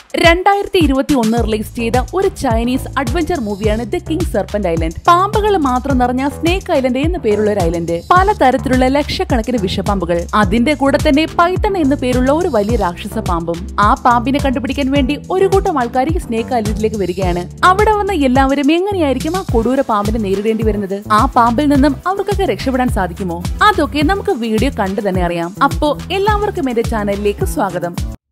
രണ്ടായിരത്തി ഇരുപത്തി ഒന്ന് റിലീസ് ചെയ്ത ഒരു ചൈനീസ് അഡ്വഞ്ചർ മൂവിയാണ് ദ കിങ് സർപ്പന്റ് ഐലൻഡ് പാമ്പുകൾ മാത്രം നിറഞ്ഞ സ്നേക്ക് ഐലൻഡ് എന്ന പേരുള്ള ഒരു ഐലൻഡ് പലതരത്തിലുള്ള ലക്ഷക്കണക്കിന് വിഷപ്പാമ്പുകൾ അതിന്റെ കൂടെ തന്നെ പൈത്തൺ എന്ന പേരുള്ള ഒരു വലിയ രാക്ഷസ പാമ്പും ആ പാമ്പിനെ കണ്ടുപിടിക്കാൻ വേണ്ടി ഒരു കൂട്ടം ആൾക്കാർ ഈ സ്നേക്ക് ഐലൻഡിലേക്ക് വരികയാണ് അവിടെ വന്ന എല്ലാവരും എങ്ങനെയായിരിക്കും ആ കൊടൂര പാമ്പിനെ നേരിടേണ്ടി വരുന്നത് ആ പാമ്പിൽ നിന്നും അവർക്കൊക്കെ രക്ഷപ്പെടാൻ സാധിക്കുമോ അതൊക്കെ നമുക്ക് വീഡിയോ കണ്ടു തന്നെ അറിയാം അപ്പോ എല്ലാവർക്കും എന്റെ ചാനലിലേക്ക് സ്വാഗതം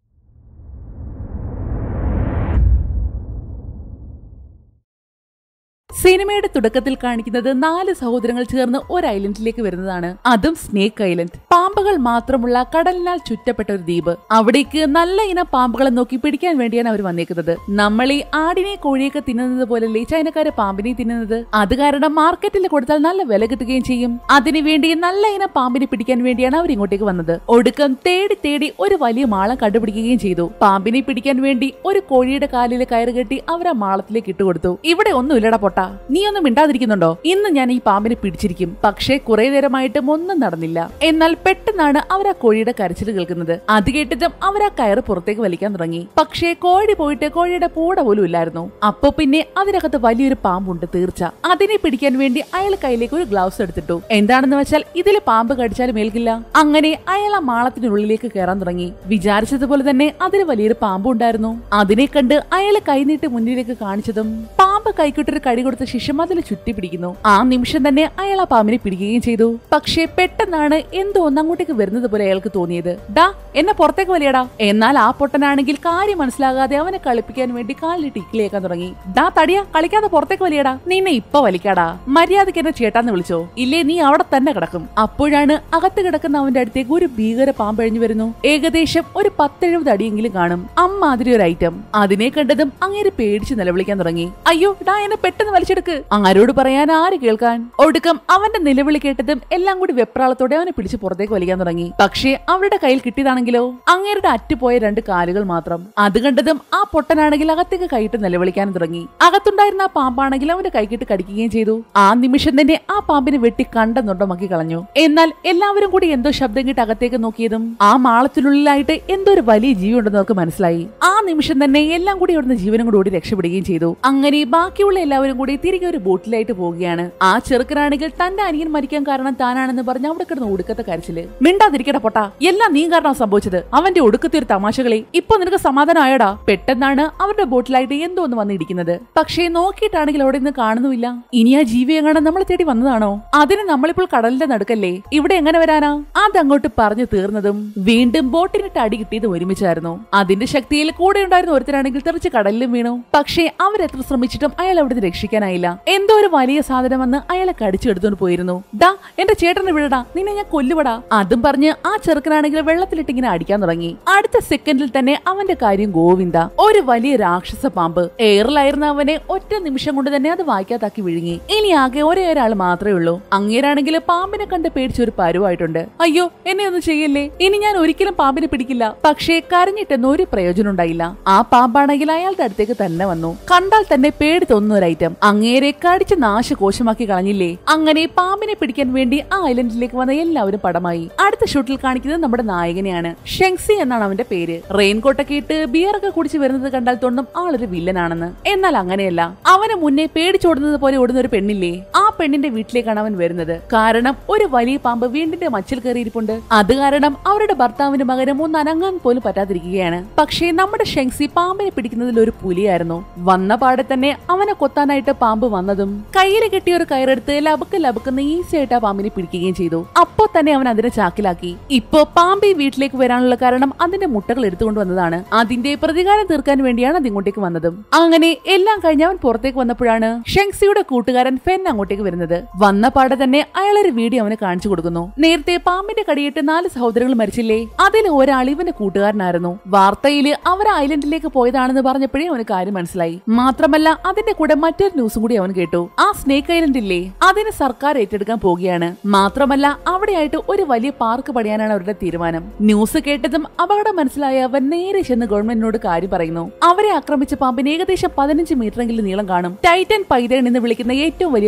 സിനിമയുടെ തുടക്കത്തിൽ കാണിക്കുന്നത് നാല് സഹോദരങ്ങൾ ചേർന്ന് ഒരു ഐലൻഡിലേക്ക് വരുന്നതാണ് അതും സ്നേക്ക് ഐലൻഡ് പാമ്പുകൾ മാത്രമുള്ള കടലിനാൽ ചുറ്റപ്പെട്ട ഒരു ദ്വീപ് അവിടേക്ക് നല്ല ഇനം പാമ്പുകളെ നോക്കി പിടിക്കാൻ വേണ്ടിയാണ് അവർ വന്നേക്കുന്നത് നമ്മൾ ഈ ആടിനെ കോഴിയൊക്കെ തിന്നുന്നത് പോലല്ലേ ചൈനക്കാരെ പാമ്പിനെ തിന്നുന്നത് അത് കാരണം മാർക്കറ്റിൽ കൊടുത്താൽ നല്ല വില കിട്ടുകയും ചെയ്യും അതിനുവേണ്ടി നല്ല ഇനം പാമ്പിനെ പിടിക്കാൻ വേണ്ടിയാണ് അവർ ഇങ്ങോട്ടേക്ക് വന്നത് ഒടുക്കം തേടി തേടി ഒരു വലിയ മാളം കണ്ടുപിടിക്കുകയും ചെയ്തു പാമ്പിനെ പിടിക്കാൻ വേണ്ടി ഒരു കോഴിയുടെ കാലിൽ കയറ് കെട്ടി അവർ ആ മാളത്തിലേക്ക് ഇട്ടുകൊടുത്തു ഇവിടെ ഒന്നുമില്ലടാ പൊട്ട നീ ഒന്നും മിണ്ടാതിരിക്കുന്നുണ്ടോ ഇന്ന് ഞാൻ ഈ പാമ്പിനെ പിടിച്ചിരിക്കും പക്ഷേ കുറെ നേരമായിട്ടും ഒന്നും നടന്നില്ല എന്നാൽ പെട്ടെന്നാണ് അവർ ആ കോഴിയുടെ കരച്ചിൽ കേൾക്കുന്നത് അത് കേട്ടതും അവർ ആ കയറ് പുറത്തേക്ക് വലിക്കാൻ തുടങ്ങി പക്ഷേ കോഴി പോയിട്ട് കോഴിയുടെ പൂട പോലും ഇല്ലായിരുന്നു അപ്പൊ പിന്നെ അതിനകത്ത് വലിയൊരു പാമ്പുണ്ട് തീർച്ച അതിനെ പിടിക്കാൻ വേണ്ടി അയാൾ കയ്യിലേക്ക് ഒരു ഗ്ലൗസ് എടുത്തിട്ടു എന്താണെന്ന് വെച്ചാൽ ഇതിൽ പാമ്പ് കടിച്ചാലും ഏൽക്കില്ല അങ്ങനെ അയാൾ ആ മാളത്തിനുള്ളിലേക്ക് കയറാൻ തുടങ്ങി വിചാരിച്ചതുപോലെ തന്നെ അതിൽ വലിയൊരു പാമ്പ് ഉണ്ടായിരുന്നു അതിനെ കണ്ട് അയാൾ കൈനീട്ടി മുന്നിലേക്ക് കാണിച്ചതും പാമ്പ് കൈക്കിട്ടൊരു കടി കൊടുത്ത ശേഷം അതിൽ ചുറ്റി പിടിക്കുന്നു ആ നിമിഷം തന്നെ അയാൾ ആ പാമ്പിനെ പിടിക്കുകയും ചെയ്തു പക്ഷേ പെട്ടെന്നാണ് എന്തോ ഒന്ന് അങ്ങോട്ടേക്ക് വരുന്നത് പോലെ അയാൾക്ക് തോന്നിയത് ഡാ എന്നെ പുറത്തേക്ക് വലിയടാ എന്നാൽ ആ പൊട്ടനാണെങ്കിൽ കാര്യം മനസ്സിലാകാതെ അവനെ കളിപ്പിക്കാൻ വേണ്ടി കാലിലിട്ട് ഇക്കിളിയേക്കാൻ തുടങ്ങി ഡാ തടിയാ കളിക്കാതെ പുറത്തേക്ക് വലിയടാ നിന്നെ ഇപ്പൊ വലിക്കാടാ മര്യാദയ്ക്ക് എന്നെ ചേട്ടാന്ന് വിളിച്ചോ ഇല്ലേ നീ അവിടെ തന്നെ കിടക്കും അപ്പോഴാണ് അകത്ത് കിടക്കുന്ന അവന്റെ അടുത്തേക്ക് ഒരു ഭീകര പാമ്പ് എഴിഞ്ഞു വരുന്നു ഏകദേശം ഒരു പത്തെഴുപത് അടിയെങ്കിലും കാണും അമ്മാതിരി ഒരു ഐറ്റം അതിനെ കണ്ടതും അങ്ങേര് പേടിച്ച് നിലവിളിക്കാൻ തുടങ്ങി അയ്യോ ഡാ എന്നെ പെട്ടെന്ന് വലിച്ചെടുക്ക് ആരോട് പറയാൻ ആര് കേൾക്കാൻ ഒടുക്കം അവന്റെ നിലവിളി കേട്ടതും എല്ലാം കൂടി വെപ്രാളത്തോടെ അവനെ പിടിച്ച് പുറത്തേക്ക് വലിക്കാൻ തുടങ്ങി പക്ഷേ അവരുടെ കയ്യിൽ കിട്ടിയതാണെങ്കിലോ അങ്ങേരുടെ അറ്റുപോയ രണ്ട് കാലുകൾ മാത്രം അത് കണ്ടതും ആ പൊട്ടനാണെങ്കിൽ അകത്തേക്ക് കൈയിട്ട് നിലവിളിക്കാൻ തുടങ്ങി അകത്തുണ്ടായിരുന്ന ആ പാമ്പാണെങ്കിൽ അവന്റെ കൈകിട്ട് കടിക്കുകയും ചെയ്തു ആ നിമിഷം തന്നെ ആ പാമ്പിനെ വെട്ടി കണ്ട നുണ്ടമാക്കി കളഞ്ഞു എന്നാൽ എല്ലാവരും കൂടി എന്തോ ശബ്ദം കേട്ട് അകത്തേക്ക് നോക്കിയതും ആ മാളത്തിനുള്ളിലായിട്ട് എന്തോ ഒരു വലിയ ജീവി ഉണ്ടെന്ന് അവർക്ക് മനസ്സിലായി ആ നിമിഷം തന്നെ എല്ലാം കൂടി അവിടുന്ന് ജീവനും കൂടി ഓടി രക്ഷപ്പെടുകയും ചെയ്തു അങ്ങനെ ബാക്കിയുള്ള എല്ലാവരും കൂടി തിരികെ ഒരു ബോട്ടിലായിട്ട് പോവുകയാണ് ആ ചെറുക്കനാണെങ്കിൽ തന്റെ അനിയൻ മരിക്കാൻ കാരണം താനാണെന്ന് പറഞ്ഞ് അവിടെ കിടന്ന് ഒടുക്കത്തെ കരച്ചില് മിണ്ടാതിരിക്കട്ടെ പൊട്ടാ എല്ലാം നീ കാരണം സംഭവിച്ചത് അവന്റെ ഒടുക്കത്തെ ഒരു തമാശകളെ ഇപ്പൊ നിനക്ക് സമാധാനമായടാ പെട്ടെന്നാണ് അവരുടെ ബോട്ടിലായിട്ട് എന്തോ ഒന്ന് വന്നിരിക്കുന്നത് പക്ഷേ നോക്കിയിട്ടാണെങ്കിൽ അവിടെ നിന്ന് കാണുന്നുമില്ല ഇനി ആ ജീവി എങ്ങനെ നമ്മളെ തേടി വന്നതാണോ അതിന് നമ്മളിപ്പോൾ കടലിന്റെ നടുക്കല്ലേ ഇവിടെ എങ്ങനെ വരാനാ അതങ്ങോട്ട് പറഞ്ഞു തീർന്നതും വീണ്ടും ബോട്ടിനിട്ട് അടി കിട്ടിയത് ഒരുമിച്ചായിരുന്നു അതിന്റെ ശക്തിയിൽ കൂടെ ഉണ്ടായിരുന്ന ഒരുത്തരാണെങ്കിൽ തെറിച്ച് കടലിലും വീണു പക്ഷേ അവരെത്ര ശ്രമിച്ചിട്ടും അയാൾ അവിടുന്ന് രക്ഷിക്കാനായില്ല എന്തോ ഒരു വലിയ സാധനം വന്ന് അയാളെ കടിച്ചു എടുത്തോണ്ട് പോയിരുന്നു ഡാ എന്റെ ചേട്ടനെ വിടടാ നിന്നെ ഞാൻ കൊല്ലുവടാ അതും പറഞ്ഞ് ആ ചെറുക്കനാണെങ്കിൽ വെള്ളത്തിലിട്ട് ഇങ്ങനെ അടിക്കാൻ തുടങ്ങി അടുത്ത സെക്കൻഡിൽ തന്നെ അവന്റെ കാര്യം ഗോവിന്ദ ഒരു വലിയ രാക്ഷസ പാമ്പ് എയറിലായിരുന്ന അവനെ ഒറ്റ നിമിഷം കൊണ്ട് തന്നെ അത് വായിക്കാത്താക്കി വിഴുങ്ങി ഇനി ആകെ ഒരേ ഒരാൾ മാത്രമേ ഉള്ളൂ അങ്ങേരാണെങ്കിൽ പാമ്പിനെ കണ്ട് പേടിച്ച ഒരു പരുവായിട്ടുണ്ട് അയ്യോ എന്നെ ഒന്നും ചെയ്യല്ലേ ഇനി ഞാൻ ഒരിക്കലും പാമ്പിനെ പിടിക്കില്ല പക്ഷേ കരഞ്ഞിട്ടൊന്നും ഒരു പ്രയോജനം ഉണ്ടായില്ല ആ പാമ്പാണെങ്കിൽ അയാളുടെ അടുത്തേക്ക് തന്നെ വന്നു കണ്ടാൽ തന്നെ പേടി തോന്നുന്ന ഒരു ഐറ്റം അങ്ങേരെ കടിച്ച് നാശകോശമാക്കി കളഞ്ഞില്ലേ അങ്ങനെ പാമ്പിനെ പിടിക്കാൻ വേണ്ടി ആ ഐലൻഡിലേക്ക് വന്ന എല്ലാവരും പടമായി അടുത്ത ഷൂട്ടിൽ കാണിക്കുന്നത് നമ്മുടെ നായകനെയാണ് ഷെങ്സി എന്നാണ് അവന്റെ പേര് റെയിൻകോട്ടൊക്കെ ഇട്ട് ബിയറൊക്കെ കുടിച്ച് വരുന്നത് കണ്ടാൽ തോന്നും ആളൊരു വില്ലനാണെന്ന് എന്നാൽ അങ്ങനെയല്ല അവന് മുന്നേ പേടിച്ചോടുന്നത് പോലെ ഓടുന്ന ഒരു പെണ്ണില്ലേ ആ പെണ്ണിന്റെ വീട്ടിലേക്കാണ് അവൻ വരുന്നത് കാരണം ഒരു വലിയ പാമ്പ് വീടിന്റെ മച്ചിൽ കയറിയിരിപ്പുണ്ട് അത് കാരണം അവരുടെ ഭർത്താവിന്റെ മകനും ഒന്ന് അനങ്ങാൻ പോലും പറ്റാതിരിക്കുകയാണ് പക്ഷേ നമ്മുടെ ഷെങ്സി പാമ്പിനെ പിടിക്കുന്നതിൽ ഒരു പുലിയായിരുന്നു വന്ന പാടെ തന്നെ അവനെ കൊത്താനായിട്ട് പാമ്പ് വന്നതും കയ്യിൽ കെട്ടിയ ഒരു കയറെടുത്ത് ലബക്ക് ലബക്കുന്ന ഈസി ആയിട്ട് ആ പാമ്പിനെ പിടിക്കുകയും ചെയ്തു അപ്പോ തന്നെ അവൻ അതിനെ ചാക്കിലാക്കി ഇപ്പോ പാമ്പ് ഈ വീട്ടിലേക്ക് വരാനുള്ള കാരണം അതിന്റെ മുട്ടകൾ എടുത്തുകൊണ്ട് വന്നതാണ് അതിന്റെ പ്രതികാരം തീർക്കാൻ വേണ്ടിയാണ് അത് ഇങ്ങോട്ടേക്ക് വന്നതും അങ്ങനെ എല്ലാം കഴിഞ്ഞ് അവൻ പുറത്തേക്ക് വന്നപ്പോഴാണ് ഷെങ്സിയുടെ കൂട്ടുകാരൻ ഫെൻ അങ്ങോട്ടേക്ക് വരുന്നത് വന്ന പാടെ തന്നെ അയാളൊരു വീഡിയോ അവന് കാണിച്ചു കൊടുക്കുന്നു നേരത്തെ പാമ്പിന്റെ കടിയേറ്റ് നാല് സഹോദരങ്ങൾ മരിച്ചില്ലേ അതിൽ ഒരാൾ ഇവന്റെ കൂട്ടുകാരനായിരുന്നു വാർത്തയിൽ അവർ ഐലൻഡിലേക്ക് പോയതാണെന്ന് പറഞ്ഞപ്പോഴേ അവന് കാര്യം മനസ്സിലായി മാത്രമല്ല അതിന്റെ കൂടെ മറ്റൊരു ന്യൂസും കൂടി അവൻ കേട്ടു ആ സ്നേക്ക് ഐലൻഡ് ഇല്ലേ അതിന് സർക്കാർ ഏറ്റെടുക്കാൻ പോവുകയാണ് മാത്രമല്ല അവിടെയായിട്ട് ഒരു വലിയ പാർക്ക് പണിയാനാണ് അവരുടെ തീരുമാനം ന്യൂസ് കേട്ടതും അപകടം മനസ്സിലായ അവൻ നേരെ ചെന്ന് ഗവൺമെന്റിനോട് കാര്യം പറയുന്നു അവരെ ആക്രമിച്ച പാമ്പിന് ഏകദേശം പതിനഞ്ച് മീറ്ററെങ്കിലും നീളം കാണും ടൈറ്റൻ പൈതൺ എന്ന് വിളിക്കുന്ന ഏറ്റവും വലിയ പാമ്പുകൾ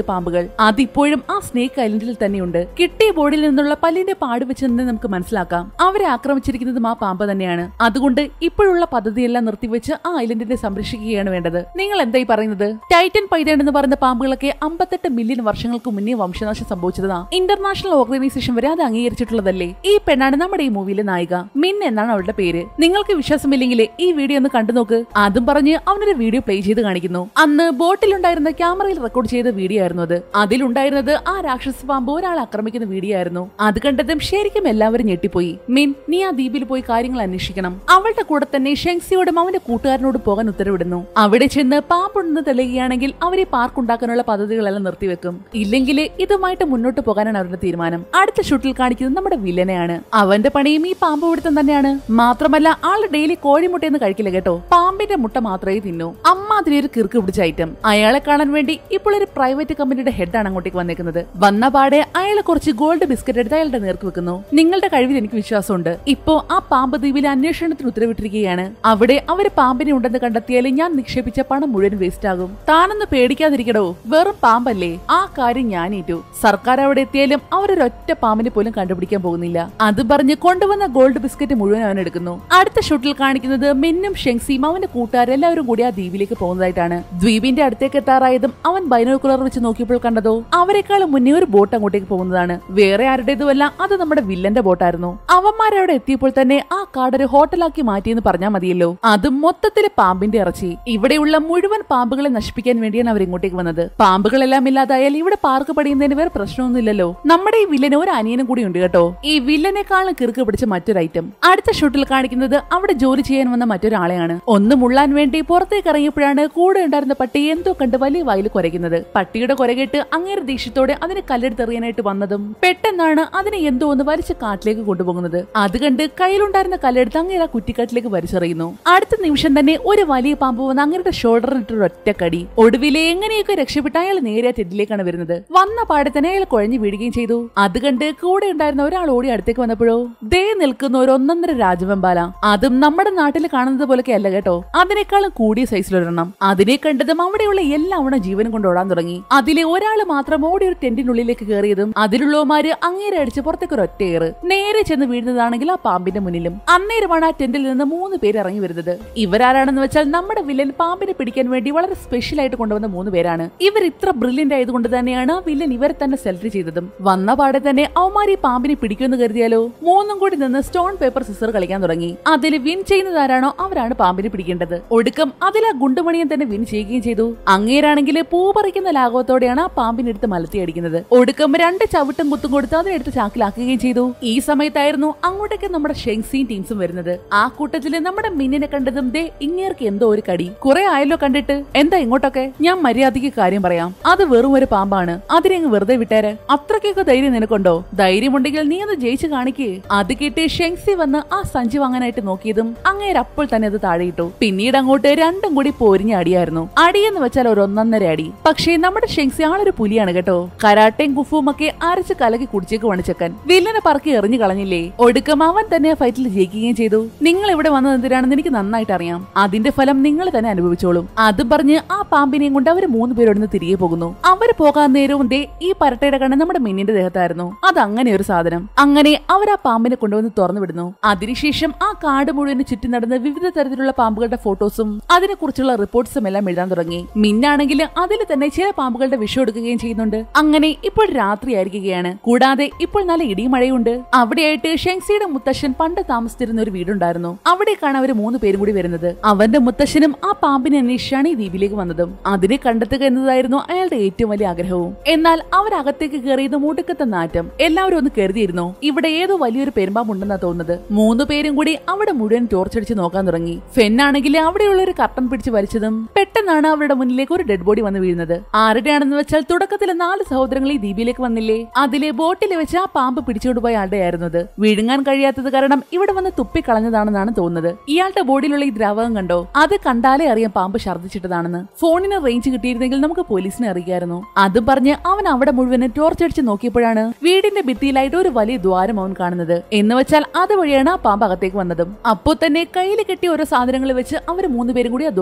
അതിപ്പോഴും ആ സ്നേക്ക് ഐലൻഡിൽ തന്നെയുണ്ട് കിട്ടിയ ബോർഡിൽ നിന്നുള്ള പല്ലിന്റെ പാട് വെച്ച് തന്നെ നമുക്ക് മനസ്സിലാക്കാം അവരെ ആക്രമിച്ചിരിക്കുന്നതും ആ പാമ്പ് തന്നെയാണ് അതുകൊണ്ട് ഇപ്പോഴുള്ള പദ്ധതിയെല്ലാം നിർത്തിവെച്ച് ആ ഐലൻഡിനെ സംരക്ഷിക്കുകയാണ് വേണ്ടത് നിങ്ങൾ എന്തായി പറയുന്നത് ടൈറ്റൻ പൈതേൺ എന്ന് പറയുന്ന പാമ്പുകളൊക്കെ അമ്പത്തെട്ട് മില്യൺ വർഷങ്ങൾക്ക് മുന്നേ വംശനാശം സംഭവിച്ചതാ ഇന്റർനാഷണൽ ഓർഗനൈസേഷൻ വരെ അത് അംഗീകരിച്ചിട്ടുള്ളതല്ലേ ഈ പെണ്ണാണ് നമ്മുടെ ഈ മൂവിയിലെ നായിക മിൻ എന്നാണ് അവളുടെ പേര് നിങ്ങൾക്ക് വിശ്വാസമില്ലെങ്കിൽ ഈ വീഡിയോ ഒന്ന് കണ്ടു നോക്ക് അതും പറഞ്ഞ് അവനൊരു വീഡിയോ പ്ലേ ചെയ്ത് കാണിക്കുന്നു അന്ന് ബോട്ടിലുണ്ടായിരുന്ന ക്യാമറയിൽ റെക്കോർഡ് ചെയ്ത വീഡിയോ ആയിരുന്നു അത് അതിലുണ്ടായിരുന്നത് ആ രാക്ഷസ പാമ്പ് ഒരാളെ ആക്രമിക്കുന്ന വീഡിയോ ആയിരുന്നു അത് കണ്ടതും ശരിക്കും എല്ലാവരും ഞെട്ടിപ്പോയി മിൻ നീ ആ ദ്വീപിൽ പോയി കാര്യങ്ങൾ അന്വേഷിക്കണം അവളുടെ കൂടെ തന്നെ ഷെങ്സിയോടും അവന്റെ കൂട്ടുകാരനോടും പോകാൻ ഉത്തരവിടുന്നു അവിടെ ചെന്ന് പാമ്പുണ്ടെന്ന് തെളിയുകയാണെങ്കിൽ അവരെ പാർക്ക് ഉണ്ടാക്കാനുള്ള പദ്ധതികളെല്ലാം നിർത്തിവെക്കും ഇല്ലെങ്കിൽ ഇതുമായിട്ട് മുന്നോട്ട് പോകാനാണ് അവരുടെ തീരുമാനം അടുത്ത ഷൂട്ടിൽ കാണിക്കുന്നത് നമ്മുടെ വില്ലനെയാണ് അവന്റെ പണിയും ഈ പാമ്പ് പിടുത്തം തന്നെയാണ് മാത്രമല്ല ആള് ഡെയിലി കോഴിമുട്ടയെന്ന് കഴിക്കില്ല കേട്ടോ പാമ്പിന്റെ മുട്ട മാത്രമേ തിന്നൂ അമ്മാതിരി ഒരു കിറുക്ക് പിടിച്ച ഐറ്റം അയാളെ കാണാൻ വേണ്ടി ഇപ്പോൾ ഒരു പ്രൈവറ്റ് കമ്പനിയുടെ ഹെഡാണ് അങ്ങോട്ടേക്ക് വന്നേക്കുന്നത് വന്ന പാടെ അയാളെ കുറച്ച് ഗോൾഡ് ബിസ്ക്കറ്റ് എടുത്ത് അയാളുടെ നേർക്ക് വെക്കുന്നു നിങ്ങളുടെ കഴിവിൽ എനിക്ക് വിശ്വാസമുണ്ട് ഇപ്പോ ആ പാമ്പ് ദ്വീപിൽ അന്വേഷണത്തിന് ഉത്തരവിട്ടിരിക്കുകയാണ് അവിടെ അവര് പാമ്പിനെ ഉണ്ടെന്ന് കണ്ടെത്തിയാൽ ഞാൻ നിക്ഷേപിച്ച പണം മുഴുവൻ വേസ്റ്റ് ആകും താനൊന്ന് പേടിക്കാതിരിക്കടോ വെറും പാമ്പല്ലേ ആ കാര്യം ഞാൻ ഏറ്റു സർക്കാർ അവിടെ എത്തിയാലും അവരൊരൊറ്റ പാമ്പിനെ പോലും കണ്ടുപിടിക്കാൻ പോകുന്നില്ല അത് പറഞ്ഞ് കൊണ്ടുവന്ന ഗോൾഡ് ബിസ്ക്കറ്റ് മുഴുവൻ അവൻ എടുക്കുന്നു അടുത്ത ഷൂട്ടിൽ കാണിക്കുന്നത് മിന്നും ഷെങ്സിയും അവന്റെ കൂട്ടുകാരെല്ലാവരും കൂടി ആ ദ്വീപിലേക്ക് പോകുന്നതായിട്ടാണ് ദ്വീപിന്റെ അടുത്തേക്ക് എത്താറായതും അവൻ ബൈനോക്കുലർ വെച്ച് നോക്കിയപ്പോൾ കണ്ടതോ അവരെക്കാളും മുന്നേ ഒരു ബോട്ട് അങ്ങോട്ടേക്ക് പോകുന്നതാണ് വേറെ ആരുടേതുമല്ല അത് നമ്മുടെ വില്ലന്റെ ബോട്ടായിരുന്നു അവന്മാരവിടെ എത്തിയപ്പോൾ തന്നെ ആ കാടൊരു ഹോട്ടലാക്കി മാറ്റിയെന്ന് പറഞ്ഞാൽ മതിയല്ലോ അത് മൊത്തത്തില് പാമ്പിന്റെ ഇറച്ചി ഇവിടെയുള്ള മുഴുവൻ പാമ്പുകളെ നശിപ്പിക്കാൻ വേണ്ടിയാണ് അവർ ഇങ്ങോട്ടേക്ക് വന്നത് പാമ്പുകളെല്ലാം ഇല്ലാതായാൽ ഇവിടെ പാർക്ക് പണിയുന്നതിന് വേറെ പ്രശ്നമൊന്നുമില്ലല്ലോ നമ്മുടെ ഈ വില്ലന് ഒരു അനിയനും കൂടി ഉണ്ട് കേട്ടോ ഈ വില്ലനേക്കാളും കിറുക്ക് പിടിച്ച മറ്റൊരു ഐറ്റം അടുത്ത ഷൂട്ടിൽ കാണിക്കുന്നത് അവിടെ ജോലി ചെയ്യാൻ വന്ന മറ്റൊരാളെയാണ് ഒന്ന് മുള്ളാൻ വേണ്ടി പുറത്തേക്ക് ഇറങ്ങിയപ്പോഴാണ് കൂടെ ഉണ്ടായിരുന്ന പട്ടി എന്തോ കണ്ട് വലിയ വായിൽ കുരയ്ക്കുന്നത് പട്ടിയുടെ കുരകേട്ട് അങ്ങേറെ ദേഷ്യത്തോടെ അതിനെ കല്ലെടുത്തെറിയാനായിട്ട് വന്നതും പെട്ടെന്നാണ് അതിനെ എന്തോ ഒന്ന് വലിച്ച് കാട്ടിലേക്ക് കൊണ്ടുപോകുന്നത് അത് കണ്ട് കയ്യിലുണ്ടായിരുന്ന കല്ലെടുത്ത് അങ്ങേര കുറ്റിക്കാട്ടിലേക്ക് വലിച്ചെറിയുന്നു അടുത്ത നിമിഷം തന്നെ ഒരു വലിയ പാമ്പ് വന്ന് അങ്ങേരുടെ ഷോൾഡറിൽ ഇട്ടൊരു ഒറ്റക്കടി ഒടുവിലെ എങ്ങനെയൊക്കെ രക്ഷപ്പെട്ട് അയാൾ നേരെ ആ ടെഡിലേക്കാണ് വരുന്നത് വന്ന പാടെ തന്നെ അയാൾ കുഴഞ്ഞു വീഴുകയും ചെയ്തു അത് കണ്ട് കൂടെ ഉണ്ടായിരുന്ന ഒരാൾ ഓടി അടുത്തേക്ക് വന്നപ്പോഴോ ദേ നിൽക്കുന്ന ഒരു ഒന്നൊന്നര രാജവെമ്പാല അതും നമ്മുടെ നാട്ടിൽ കാണുന്നത് പോലൊക്കെ അല്ല കേട്ടോ അതിനേക്കാളും കൂടിയ സൈസിലൊരെണ്ണം അതിനെ കണ്ടതും അവിടെയുള്ള എല്ലാവണം ജീവനും കൊണ്ട് ഓടാൻ തുടങ്ങി അതിലെ ഒരാൾ മാത്രം ഓടി ഒരു ടെന്റിനുള്ളിലേക്ക് കയറിയതും അതിലുള്ളവന്മാര് അങ്ങേരെ അടിച്ച് പുറത്തേക്ക് ഒരു ഒറ്റയേറ് നേരെ ചെന്ന് വീഴുന്നതാണെങ്കിൽ ആ പാമ്പിന്റെ മുന്നിലും അന്നേരമാണ് ആ ടെന്റിൽ നിന്ന് മൂന്ന് പേര് ഇറങ്ങി വരുന്നത് ഇവരാരാണെന്ന് വെച്ചാൽ നമ്മുടെ വില്ലൻ പാമ്പിനെ പിടിക്കാൻ വേണ്ടി വളരെ സ്പെഷ്യൽ ആയിട്ട് കൊണ്ടുവന്ന മൂന്ന് പേരാണ് ഇവർ ഇത്ര ബ്രില്യന്റ് ആയതുകൊണ്ട് തന്നെയാണ് ആ വില്ലൻ ഇവരെ തന്നെ സെലക്ട് ചെയ്തതും വന്ന പാടെ തന്നെ അവന്മാർ ഈ പാമ്പിനെ പിടിക്കുമെന്ന് കരുതിയാലോ മൂന്നും കൂടി നിന്ന് സ്റ്റോൺ പേപ്പർ സിസർ കളിക്കാൻ തുടങ്ങി അതിൽ വിൻ ചെയ്യുന്നത് ആരാണോ അവരാണ് പാമ്പിനെ പിടിക്കേണ്ടത് ഒടുക്കം അതിൽ ആ ഗുണ്ടുമണിയൻ തന്നെ വിൻ ചെയ്യുകയും ചെയ്തു അങ്ങേരാണെങ്കിൽ പൂ പറിക്കുന്ന ലാഘവത്തോടെയാണ് ആ പാമ്പിനെടുത്ത് മലത്തി അടിക്കുന്നത് ഒടുക്കം രണ്ട് ചവിട്ടും കുത്തും കൊടുത്ത് അതിനെടുത്ത് ചാക്കിലാക്കുകയും ചെയ്തു ഈ സമയത്തായിരുന്നു അങ്ങോട്ടേക്ക് നമ്മുടെ ഷെങ്സിയും ടീംസും വരുന്നത് ആ കൂട്ടത്തില് നമ്മുടെ മിന്നിനെ കണ്ടതും ദേ ഇങ്ങേർക്ക് എന്തോ ഒരു കടി കുറെ ആയല്ലോ കണ്ടിട്ട് എന്താ ഇങ്ങോട്ടൊക്കെ ഞാൻ മര്യാദയ്ക്ക് കാര്യം പറയാം അത് വെറും ഒരു പാമ്പാണ് അതിനെ അങ്ങ് വെറുതെ വിട്ടേരെ അത്രയ്ക്കൊക്കെ ധൈര്യം നിനക്കുണ്ടോ ധൈര്യമുണ്ടെങ്കിൽ നീ അത് ജയിച്ചു കാണിക്കേ അത് കിട്ടി ഷെങ്സി വന്ന് ആ സഞ്ചി വാങ്ങാനായിട്ട് നോക്കിയതും അങ്ങേര് അപ്പോൾ തന്നെ അത് താഴെയിട്ടു പിന്നീട് അങ്ങോട്ട് രണ്ടും കൂടി പൊരിഞ്ഞ അടിയായിരുന്നു അടിയെന്ന് വെച്ചാൽ ഒരു ഒന്നൊന്നര അടി പക്ഷേ നമ്മുടെ ഷെങ്സി ആളൊരു പുലിയാണ് കേട്ടോ കരാട്ടയും കുഫും ഒക്കെ അരച്ച് കലക്കി കുടിച്ചേക്ക് വണിച്ചക്കൻ വില്ലനെ പറക്കി എറിഞ്ഞു കളഞ്ഞില്ലേ ഒടുക്കം അവൻ തന്നെ ഫൈറ്റിൽ ജയിക്കുകയും ചെയ്തു നിങ്ങൾ ഇവിടെ വന്നത് എന്തിനാണെന്ന് എനിക്ക് നന്നായിട്ട് അറിയാം അതിന്റെ ഫലം നിങ്ങൾ തന്നെ അനുഭവിച്ചോളും അത് പറഞ്ഞ് ആ പാമ്പിനെയും കൊണ്ട് അവർ മൂന്ന് പേരോടുന്ന് തിരികെ പോകുന്നു അവർ പോകാൻ നേരവും ദേ ഈ പരട്ടയുടെ കണ്ണ് നമ്മുടെ മിന്നിന്റെ ദേഹത്തായിരുന്നു അത് അങ്ങനെ ഒരു സാധനം അങ്ങനെ അവർ ആ പാമ്പിനെ കൊണ്ടുവന്ന് തുറന്നു വിടുന്നു അതിനുശേഷം ആ കാട് മുഴുവൻ ചുറ്റി നടന്ന് വിവിധ തരത്തിലുള്ള പാമ്പുകളുടെ ഫോട്ടോസും അതിനെക്കുറിച്ചുള്ള റിപ്പോർട്ട്സും എല്ലാം എഴുതാൻ തുടങ്ങി മിന്നാണെങ്കിൽ അതിൽ തന്നെ ചില പാമ്പുകളുടെ വിഷം എടുക്കുകയും ചെയ്യുന്നുണ്ട് അങ്ങനെ ഇപ്പോൾ രാത്രിയായിരിക്കുകയാണ് കൂടാതെ ഇപ്പോൾ നല്ല ഇടിയും മഴയുണ്ട് അവിടെയായിട്ട് ഷെങ്സിയുടെ മുത്തശ്ശൻ പണ്ട് താമസിച്ചിരുന്ന ഒരു വീടുണ്ടായിരുന്നു അവിടേക്കാണ് അവർ മൂന്ന് പേരും കൂടി വരുന്നത് അവന്റെ മുത്തശ്ശനും ആ പാമ്പിനെ അന്വേഷിച്ചാണ് ഈ ദ്വീപിലേക്ക് വന്നതും അതിനെ കണ്ടെത്തുക എന്നതായിരുന്നു അയാളുടെ ഏറ്റവും വലിയ ആഗ്രഹവും എന്നാൽ അവരകത്തേക്ക് കയറിയത് മുടുക്കത്തെ നാറ്റം എല്ലാവരും ഒന്ന് കരുതിയിരുന്നു ഇവിടെ ഏതോ വലിയൊരു പെരുമ്പാമ്പുണ്ടെന്നാ തോന്നുന്നത് മൂന്ന് പേരും കൂടി അവിടെ മുഴുവൻ ടോർച്ചടിച്ച് നോക്കാൻ തുടങ്ങി ഫെന്നാണെങ്കിൽ അവിടെയുള്ള ഒരു കർട്ടൻ പിടിച്ച് വലിച്ചതും പെട്ടെന്നാണ് അവരുടെ മുന്നിലേക്ക് ഒരു ഡെഡ് ബോഡി വന്ന് വീഴുന്നത് ആരുടെയാണെന്ന് വെച്ചാൽ തുടക്കത്തിലെ നാല് സഹോദരങ്ങൾ ഈ ദ്വീപിലേക്ക് വന്നില്ലേ അതിലെ ബോട്ടിൽ വെച്ച് ആ പാമ്പ് പിടിച്ചുകൊണ്ടുപോയ ആളുടെ ആയിരുന്നത് വിഴുങ്ങാൻ കഴിയാത്തത് കാരണം ഇവിടെ വന്ന് തുപ്പിക്കളഞ്ഞതാണെന്നാണ് തോന്നുന്നത് ഇയാളുടെ ബോഡിയിലുള്ള ഈ ദ്രാവകം കണ്ടോ അത് കണ്ടാലേ അറിയാം പാമ്പ് ഛർദ്ദിച്ചിട്ടതാണെന്ന് ഫോണിന് റേഞ്ച് കിട്ടിയിരുന്നെങ്കിൽ നമുക്ക് പോലീസിനെ അറിയിക്കായിരുന്നു അതും പറഞ്ഞ് അവൻ അവിടെ മുഴുവനും ടോർച്ചടിച്ച് നോക്കിയപ്പോഴാണ് വീടിന്റെ ഭിത്തിയിലായിട്ട് ഒരു വലിയ ദ്വാരം അവൻ കാണുന്നത് എന്ന് വെച്ചാൽ അതുവഴിയാണ് ആ പാമ്പ് അകത്തേക്ക് വന്നതും അപ്പോൾ തന്നെ കയ്യിൽ കെട്ടിയ ഓരോ സാധനങ്ങൾ വെച്ച് അവർ മൂന്നുപേരും കൂടി ആ ദ്വാരം അടയ്ക്കുന്നു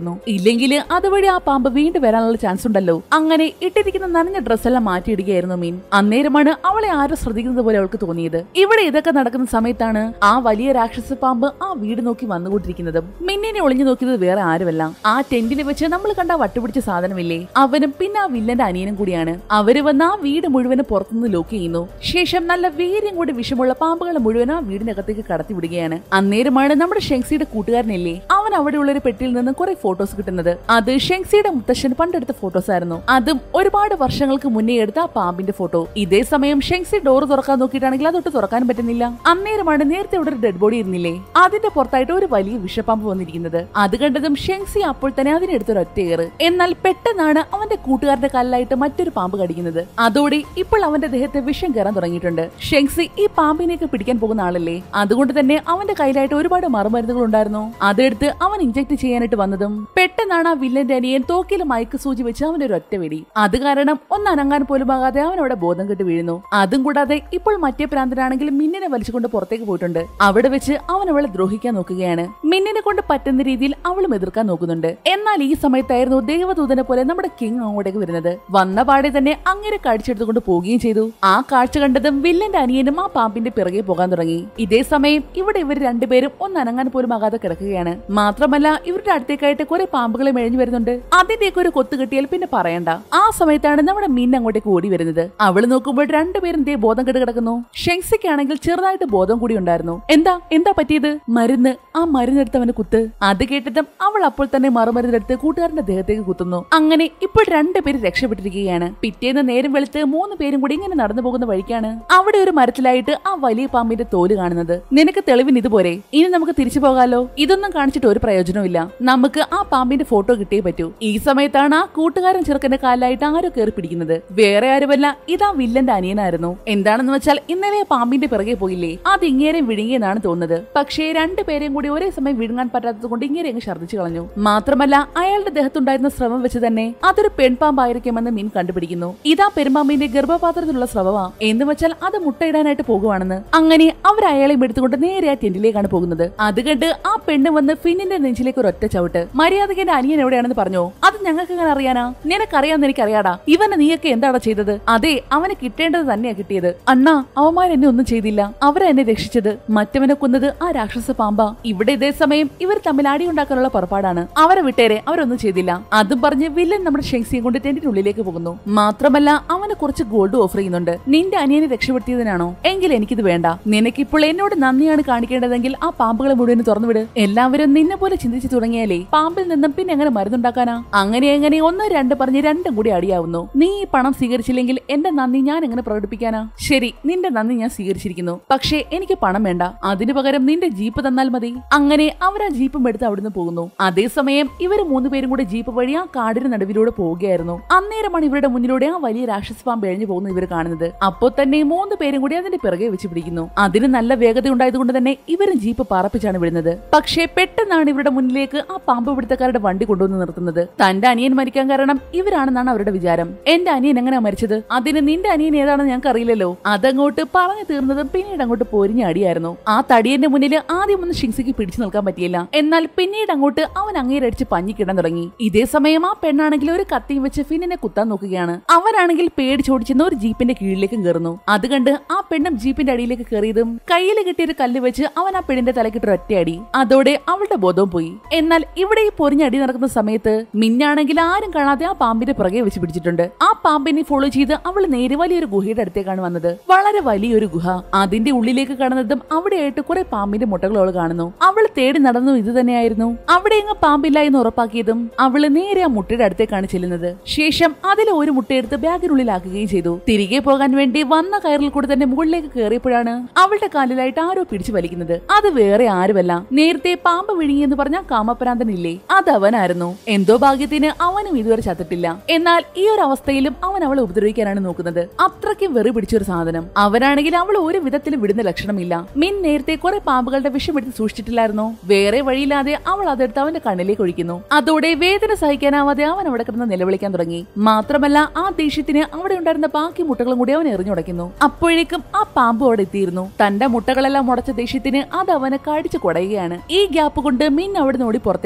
വെക്കുന്നു ഇല്ലെങ്കിൽ അതുവഴി ആ പാമ്പ് വീണ്ടും വരാനുള്ള ചാൻസ് ഉണ്ടല്ലോ അങ്ങനെ ഇട്ടിരിക്കുന്ന നനഞ്ഞ ഡ്രസ്സെല്ലാം മാറ്റിയിടുകയായിരുന്നു മീൻ അന്നേരമാണ് അവളെ ആരോ ശ്രദ്ധിക്കുന്നത് പോലെ അവൾക്ക് തോന്നിയത് ഇവിടെ ഇതൊക്കെ നടക്കുന്ന സമയത്താണ് ആ വലിയ രാക്ഷസ പാമ്പ് ആ വീട് നോക്കി വന്നുകൊണ്ടിരിക്കുന്നതും മിന്നിനെ ഒളിഞ്ഞു നോക്കിയത് വേറെ ആരുമല്ല ആ ടെന്റിൽ വെച്ച് നമ്മൾ കണ്ട വട്ടുപിടിച്ച സാധനമില്ലേ അവനും പിന്നെ ആ വില്ലന്റെ അനിയനും കൂടിയാണ് അവര് വന്ന് ആ വീട് മുഴുവനും പുറത്തുനിന്ന് ലോക്ക് ചെയ്യുന്നു ശേഷം നല്ല വീര്യം കൂടി വിഷമുള്ള പാമ്പുകളെ മുഴുവൻ ആ വീടിനകത്തേക്ക് കടത്തി വിടുകയാണ് അന്നേരമാണ് നമ്മുടെ ഷെങ്സിയുടെ കൂട്ടുകാരനില്ലേ അവൻ അവിടെയുള്ള ഒരു പെട്ടിയിൽ നിന്ന് കുറെ ഫോട്ടോസ് കിട്ടുന്നത് അത് ഷെങ്സിയുടെ മുത്തശ്ശൻ പണ്ടെടുത്ത ഫോട്ടോസ് ആയിരുന്നു അതും ഒരുപാട് വർഷങ്ങൾക്ക് മുന്നേ എടുത്ത ആ പാമ്പിന്റെ ഫോട്ടോ ഇതേ സമയം ഷെങ്സി ഡോർ തുറക്കാൻ നോക്കിയിട്ടാണെങ്കിൽ അതൊട്ട് തുറക്കാൻ പറ്റുന്നില്ല അന്നേരമാണ് നേരത്തെ അവിടെ ഒരു ഡെഡ് ബോഡി ഇരുന്നില്ലേ അതിന്റെ പുറത്തായിട്ട് ഒരു വലിയ വിഷപ്പാമ്പ് വന്നിരിക്കുന്നത് അത് കണ്ടതും ഷെങ്സി അപ്പോൾ തന്നെ അതിനെടുത്തൊരു ഒറ്റയേറ് എന്നാൽ പെട്ടെന്നാണ് അവന്റെ കൂട്ടുകാരന്റെ കാലിലായിട്ട് മറ്റൊരു പാമ്പ് കടിക്കുന്നത് അതോടെ ഇപ്പോൾ അവന്റെ ദേഹത്തെ വിഷം കയറാൻ തുടങ്ങിയിട്ടുണ്ട് ഷെങ്സി ഈ പാമ്പിനെയൊക്കെ പിടിക്കാൻ പോകുന്ന ആളല്ലേ അതുകൊണ്ട് തന്നെ അവന്റെ കയ്യിലായിട്ട് ഒരുപാട് മറുമരുന്നുകൾ ഉണ്ടായിരുന്നു അതെടുത്ത് അവൻ ഇഞ്ചക്ട് ചെയ്യാനായിട്ട് വന്നതും പെട്ടെന്നാണ് ആ വില്ലന്റെ അനിയൻ തോക്കിൽ മയക്ക് സൂചി വെച്ച് അവനൊരു ഒറ്റ വെടി അത് കാരണം ഒന്ന് അനങ്ങാൻ പോലും ആകാതെ അവൻ അവിടെ ബോധം കെട്ട് വീഴുന്നു അതും കൂടാതെ ഇപ്പോൾ മറ്റേ പ്രാന്തനാണെങ്കിൽ മിന്നിനെ വലിച്ചുകൊണ്ട് പുറത്തേക്ക് പോയിട്ടുണ്ട് അവിടെ വെച്ച് അവൻ അവളെ ദ്രോഹിക്കാൻ നോക്കുകയാണ് മിന്നിനെ കൊണ്ട് പറ്റുന്ന രീതിയിൽ അവളും എതിർക്കാൻ നോക്കുന്നുണ്ട് എന്നാൽ ഈ സമയത്തായിരുന്നു ദേവദൂതനെ പോലെ നമ്മുടെ കിങ് അങ്ങോട്ടേക്ക് വരുന്നത് വന്ന പാടെ തന്നെ അങ്ങനെ കടിച്ചെടുത്തുകൊണ്ട് പോവുകയും ചെയ്തു ആ കാഴ്ച കണ്ടതും വില്ലന്റെ അനിയനും ആ പാമ്പിന്റെ പിറകെ പോകാൻ തുടങ്ങി ഇതേ സമയം ഇവിടെ ഇവർ രണ്ടുപേരും ഒന്ന് അനങ്ങാൻ പോലും ആകാതെ കിടക്കുകയാണ് മാത്രമല്ല ഇവരുടെ അടുത്തേക്കായിട്ട് കുറെ പാമ്പുകളെ മെഴഞ്ഞു വരുന്നുണ്ട് അതിന്റെയൊക്കെ ഒരു കൊത്തു കിട്ടിയാൽ പിന്നെ പറയണ്ട ആ സമയത്താണ് നമ്മുടെ മീൻ അങ്ങോട്ടേക്ക് ഓടി വരുന്നത് അവള് നോക്കുമ്പോൾ രണ്ടുപേരും ദേ ബോധം കെട്ട് കിടക്കുന്നു ഷെങ്സിക്കാണെങ്കിൽ ചെറുതായിട്ട് ബോധം കൂടി ഉണ്ടായിരുന്നു എന്താ എന്താ പറ്റിയത് മരുന്ന് ആ മരുന്നെടുത്ത് അവന് കുത്ത് അത് കേട്ടതും അവൾ അപ്പോൾ തന്നെ മറുമരുന്നെടുത്ത് കൂട്ടുകാരന്റെ ദേഹത്തേക്ക് കുത്തുന്നു അങ്ങനെ ഇപ്പോൾ രണ്ടുപേര് രക്ഷപ്പെട്ടിരിക്കുകയാണ് പിറ്റേന്ന് നേരം വെളുത്ത് മൂന്ന് പേരും കൂടി ഇങ്ങനെ നടന്നു പോകുന്ന വഴിക്കാണ് അവിടെ ഒരു മരത്തിലായിട്ട് ആ വലിയ പാമ്പിന്റെ തോല് കാണുന്നത് നിനക്ക് തെളിവിന് ഇതുപോരെ ഇനി നമുക്ക് തിരിച്ചു പോകാലോ ഇതൊന്നും കാണിച്ചിട്ട് ഒരു പ്രയോജനമില്ല നമുക്ക് ആ പാമ്പിന്റെ ഫോട്ടോ കിട്ടിയേ പറ്റൂ ഈ സമയത്താണ് ആ കൂട്ടുകാരൻ ചെറുക്കന്റെ കാലിലായിട്ട് ആരോ കയറി പിടിക്കുന്നത് വേറെ ആരുമല്ല ഇതാ വില്ലന്റെ അനിയനായിരുന്നു എന്താണെന്ന് വെച്ചാൽ ഇന്നലെ ആ പാമ്പിന്റെ പിറകെ പോയില്ലേ അത് ഇങ്ങേരെ വിഴുങ്ങിയെന്നാണ് തോന്നുന്നത് പക്ഷേ രണ്ടുപേരെയും കൂടി ഒരേ സമയം വിഴുങ്ങാൻ പറ്റാത്തത് കൊണ്ട് ഇങ്ങനെ അങ്ങ് ഛർദ്ദിച്ചു കളഞ്ഞു മാത്രമല്ല അയാളുടെ ദേഹത്തുണ്ടായിരുന്ന ശ്രമം വെച്ച് തന്നെ അതൊരു പെൺപാമ്പായിരിക്കുമെന്ന് മീൻ കണ്ടുപിടിക്കുന്നു ഇതാ പെരുമ്പാമ്പിന്റെ ഗർഭപാത്രത്തിലുള്ള സ്രവമാ എന്ന് വെച്ചാൽ അത് മുട്ടയിടാനായിട്ട് പോകുവാണെന്ന് അങ്ങനെ അവർ അയാളെയും എടുത്തുകൊണ്ട് നേരെ ആ ടെന്റിലേക്കാണ് പോകുന്നത് അത് കണ്ട് ആ പെണ്ണ് വന്ന് ഫിന്നിന്റെ നെഞ്ചിലേക്ക് ഒരു ഒറ്റ ചവിട്ട് മര്യാദയ്ക്ക് എന്റെ അനിയൻ എവിടെയാണെന്ന് പറഞ്ഞോ അത് ഞങ്ങൾക്ക് എങ്ങനെ അറിയാനാ നിനക്കറിയാന്ന് എനിക്കറിയാടാ ഇവനെ നീയൊക്കെ എന്താണ് ചെയ്തത് അതെ അവന് കിട്ടേണ്ടത് തന്നെയാ കിട്ടിയത് അണ്ണാ അവന്മാർ എന്നെ ഒന്നും ചെയ്തില്ല അവരെ എന്നെ രക്ഷിച്ചത് മറ്റവനെ കൊന്നത് ആ രാക്ഷസ പാമ്പാ ഇവിടെ ഇതേ സമയം ഇവർ തമ്മിൽ അടിയുണ്ടാക്കാനുള്ള പുറപ്പാടാണ് അവരെ വിട്ടേരെ അവരൊന്നും ചെയ്തില്ല അതും പറഞ്ഞ് വില്ലൻ നമ്മുടെ ഷെങ്സിയെ കൊണ്ട് ടെന്റിനുള്ളിലേക്ക് പോകുന്നു മാത്രമല്ല അവന് കുറച്ച് ഗോൾഡ് ഓഫർ ചെയ്യുന്നുണ്ട് നിന്റെ അനിയനെ രക്ഷപ്പെടുത്തിയതിനാണോ എങ്കിൽ എനിക്കിത് വേണ്ട നിനക്കിപ്പോൾ എന്നോട് നന്ദിയാണ് കാണിക്കേണ്ടതെങ്കിൽ ആ പാമ്പുകളെ മുഴുവൻ തുറന്നുവിട് എല്ലാവരും നിന്നെ പോലെ ചിന്തിച്ചു തുടങ്ങിയാലേ പാമ്പിൽ നിന്നും പിന്നെ എങ്ങനെ മരുന്നുണ്ടാക്കാനാ അങ്ങനെ എങ്ങനെ ഒന്ന് രണ്ട് പറഞ്ഞ് രണ്ടും കൂടി അടിയാവുന്നു നീ ഈ പണം സ്വീകരിച്ചില്ലെങ്കിൽ എന്റെ നന്ദി ഞാൻ എങ്ങനെ പ്രകടിപ്പിക്കാനാ ശരി നിന്റെ നന്ദി ഞാൻ സ്വീകരിച്ചിരിക്കുന്നു പക്ഷേ എനിക്ക് പണം വേണ്ട അതിനു പകരം നിന്റെ ജീപ്പ് തന്നാൽ മതി അങ്ങനെ അവർ ആ ജീപ്പും എടുത്ത് അവിടുന്ന് പോകുന്നു അതേസമയം ഇവര് മൂന്നുപേരും കൂടെ ജീപ്പ് വഴി ആ കാടിന് നടുവിലൂടെ പോവുകയായിരുന്നു അന്നേരമാണ് ഇവരുടെ മുന്നിലൂടെ ആ വലിയ രാക്ഷസ പാമ്പ് എഴഞ്ഞു പോകുന്ന ഇവർ കാണുന്നത് അപ്പോൾ തന്നെ മൂന്ന് പേരും കൂടി അതിന്റെ പിറകെ വെച്ച് പിടിക്കുന്നു അതിന് നല്ല വേഗത ഉണ്ടായതുകൊണ്ട് തന്നെ ഇവരും ജീപ്പ് പാറപ്പിച്ചാണ് വിടുന്നത് പക്ഷേ പെട്ടെന്നാണ് ഇവരുടെ മുന്നിലേക്ക് ആ പാമ്പ് പിടുത്തക്കാരുടെ വണ്ടി കൊണ്ടുവന്ന് നിർത്തുന്നത് തന്റെ അനിയൻ മരിക്കാൻ കാരണം ഇവരാണെന്നാണ് അവരുടെ വിചാരം എന്റെ അനിയൻ എങ്ങനെയാ മരിച്ചത് അതിന് നിന്റെ അനിയൻ ഏതാണെന്ന് ഞങ്ങൾക്ക് അറിയില്ലല്ലോ അതങ്ങോട്ട് പറഞ്ഞു തീർന്നതും പിന്നീട് അങ്ങോട്ട് പൊരിഞ്ഞ അടിയായിരുന്നു ആ തടിയന്റെ മുന്നിൽ ആദ്യം ഒന്ന് ഷിങ്സിക്ക് പിടിച്ചു നിൽക്കാൻ പറ്റിയില്ല എന്നാൽ പിന്നീട് അങ്ങോട്ട് അവൻ അങ്ങേരടിച്ച് പഞ്ഞിക്കിടാൻ തുടങ്ങി ഇതേ സമയം ആ പെണ്ണാണെങ്കിൽ ഒരു കത്തിയും വെച്ച് ഫിന്നിനെ കുത്താൻ നോക്കുകയാണ് അവനാണെങ്കിൽ പേടിച്ചോടിച്ചെന്ന് ഒരു ജീപ്പിന്റെ കീഴിലേക്ക് കയറുന്നു അത് കണ്ട് ആ പെണ്ണും ജീപ്പിന്റെ അടിയിലേക്ക് കയറിയതും കയ്യിൽ കിട്ടിയ ഒരു കല്ല് വെച്ച് അവൻ ആ പെണ്ണിന്റെ തലക്കിട്ട് ഒറ്റയടി അതോടെ അവളുടെ ബോധവും പോയി എന്നാൽ ഇവിടെ ഈ പൊരിഞ്ഞ അടി നടക്കുന്ന സമയത്ത് മിന്നാണെങ്കിൽ ആരും കാണാതെ ആ പാമ്പിന്റെ പുറകെ വെച്ച് പിടിച്ചിട്ടുണ്ട് ആ പാമ്പിനെ ഫോളോ ചെയ്ത് അവൾ നേരെ വലിയൊരു ഗുഹയുടെ അടുത്തേക്കാണ് വന്നത് വളരെ വലിയൊരു ഗുഹ അതിന്റെ ഉള്ളിലേക്ക് കടന്നതും അവിടെയായിട്ട് കുറെ പാമ്പിന്റെ മുട്ടകൾ അവൾ കാണുന്നു അവൾ തേടി നടന്നു ഇത് തന്നെയായിരുന്നു അവിടെ എങ്ങ് പാമ്പില്ല എന്ന് ഉറപ്പാക്കിയതും അവള് നേരെ ആ മുട്ടയുടെ അടുത്തേക്കാണ് ചെല്ലുന്നത് ശേഷം അതിൽ ഒരു മുട്ടയെടുത്ത് ബാഗിനുള്ളിലാക്കുകയും ചെയ്തു തിരികെ പോകാൻ വേണ്ടി വന്ന കയറിൽ കൂടെ തന്നെ മുകളിലേക്ക് കയറിയപ്പോഴാണ് അവളുടെ കാലിലായിട്ട് ആരോ പിടിച്ചു വലിക്കുന്നത് അത് വേറെ ആരുമല്ല നേരത്തെ പാമ്പ് വിഴുങ്ങിയെന്ന് പറഞ്ഞ കാമപരാന്തനില്ലേ അത് അവനായിരുന്നു എന്തോ ഭാഗ്യത്തിന് അവനും ഇതുവരെ ചത്തിട്ടില്ല എന്നാൽ ഈ ഒരു അവസ്ഥയിലും അവൻ അവളെ ഉപദ്രവിക്കാനാണ് നോക്കുന്നത് അത്രയ്ക്കും വെറി പിടിച്ചൊരു സാധനം അവനാണെങ്കിൽ അവൾ ഒരു വിധത്തിലും വിടുന്ന ലക്ഷണമില്ല മിൻ നേരത്തെ കുറെ പാമ്പുകളുടെ വിഷം എടുത്ത് സൂക്ഷിച്ചിട്ടില്ലായിരുന്നോ വേറെ വഴിയില്ലാതെ അവൾ അതെടുത്ത് അവന്റെ കണ്ണിലേക്ക് ഒഴിക്കുന്നു അതോടെ വേദന സഹിക്കാനാവാതെ അവൻ അവിടെ കിടന്ന് നിലവിളിക്കാൻ തുടങ്ങി മാത്രമല്ല ആ ദേഷ്യത്തിന് അവിടെ ഉണ്ടായിരുന്ന ബാക്കി മുട്ടകളും കൂടി അവൻ എറിഞ്ഞുടയ്ക്കുന്നു അപ്പോഴേക്കും ആ പാമ്പ് അവിടെ എത്തിയിരുന്നു തന്റെ മുട്ടകളെല്ലാം മുടച്ച ദേഷ്യത്തിന് അത് അവനെ കടിച്ചു കുടയുകയാണ് ഈ ഗ്യാപ്പ് കൊണ്ട് മിൻ അവിടെ ഓടി പുറത്തേക്ക് വന്നിരുന്നു